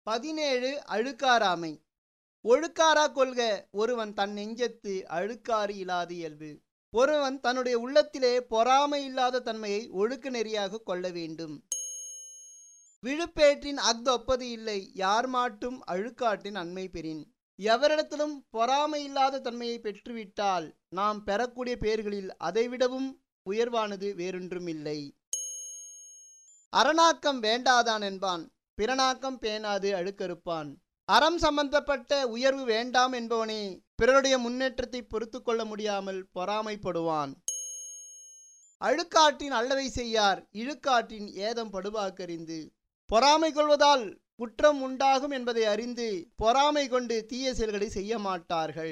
பதினேழு அழுக்காராமை ஒழுக்காரா கொள்க ஒருவன் தன் நெஞ்சத்து அழுக்காறு இல்லாத இயல்பு ஒருவன் தன்னுடைய உள்ளத்திலே பொறாமை இல்லாத தன்மையை ஒழுக்க நெறியாக கொள்ள வேண்டும் விழுப்பேற்றின் அஃதொப்பது இல்லை யார் மாட்டும் அழுக்காட்டின் அண்மை பெறின் எவரிடத்திலும் பொறாமை இல்லாத தன்மையை பெற்றுவிட்டால் நாம் பெறக்கூடிய பெயர்களில் அதைவிடவும் உயர்வானது வேறொன்றும் இல்லை அரணாக்கம் வேண்டாதான் என்பான் பிறனாக்கம் பேணாது அழுக்கறுப்பான் அறம் சம்பந்தப்பட்ட உயர்வு வேண்டாம் என்பவனே பிறருடைய முன்னேற்றத்தை பொறுத்து கொள்ள முடியாமல் பொறாமைப்படுவான் அழுக்காற்றின் அல்லவை செய்யார் இழுக்காற்றின் ஏதம் படுவாக்கறிந்து பொறாமை கொள்வதால் குற்றம் உண்டாகும் என்பதை அறிந்து பொறாமை கொண்டு தீய செயல்களை செய்ய மாட்டார்கள்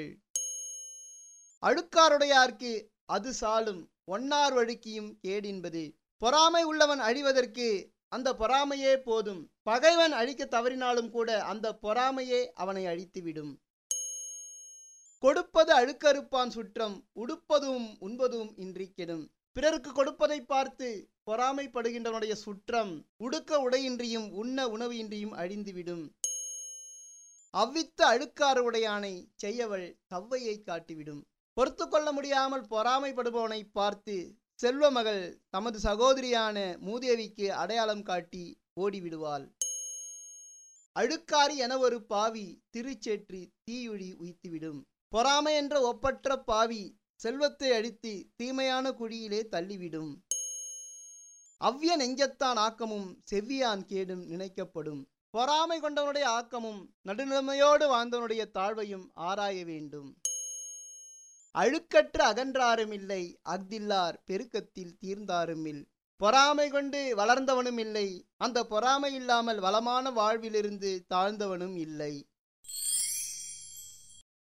அழுக்காருடையார்க்கு அது சாலும் ஒன்னார் வழுக்கியும் கேடின்பது பொறாமை உள்ளவன் அழிவதற்கு அந்த பொறாமையே போதும் பகைவன் அழிக்க தவறினாலும் கூட அந்த பொறாமையே அவனை அழித்துவிடும் கொடுப்பது அழுக்கறுப்பான் சுற்றம் உடுப்பதும் உண்பதும் இன்றி கெடும் பிறருக்கு கொடுப்பதை பார்த்து பொறாமைப்படுகின்றவனுடைய சுற்றம் உடுக்க உடையின்றியும் உண்ண உணவு இன்றியும் அழிந்துவிடும் அவ்வித்த அழுக்காறு உடையானை செய்யவள் கவ்வையை காட்டிவிடும் பொறுத்து கொள்ள முடியாமல் பொறாமைப்படுபவனை பார்த்து செல்வ மகள் தமது சகோதரியான மூதேவிக்கு அடையாளம் காட்டி ஓடிவிடுவாள் அழுக்காரி என ஒரு பாவி திருச்சேற்றி தீயுழி உய்த்துவிடும் பொறாமை என்ற ஒப்பற்ற பாவி செல்வத்தை அழித்து தீமையான குழியிலே தள்ளிவிடும் அவ்விய நெஞ்சத்தான் ஆக்கமும் செவ்வியான் கேடும் நினைக்கப்படும் பொறாமை கொண்டவனுடைய ஆக்கமும் நடுநிலைமையோடு வாழ்ந்தவனுடைய தாழ்வையும் ஆராய வேண்டும் அழுக்கற்று அகன்றாரும் இல்லை அஃதில்லார் பெருக்கத்தில் தீர்ந்தாருமில் பொறாமை கொண்டு வளர்ந்தவனும் இல்லை அந்த பொறாமை இல்லாமல் வளமான வாழ்விலிருந்து தாழ்ந்தவனும் இல்லை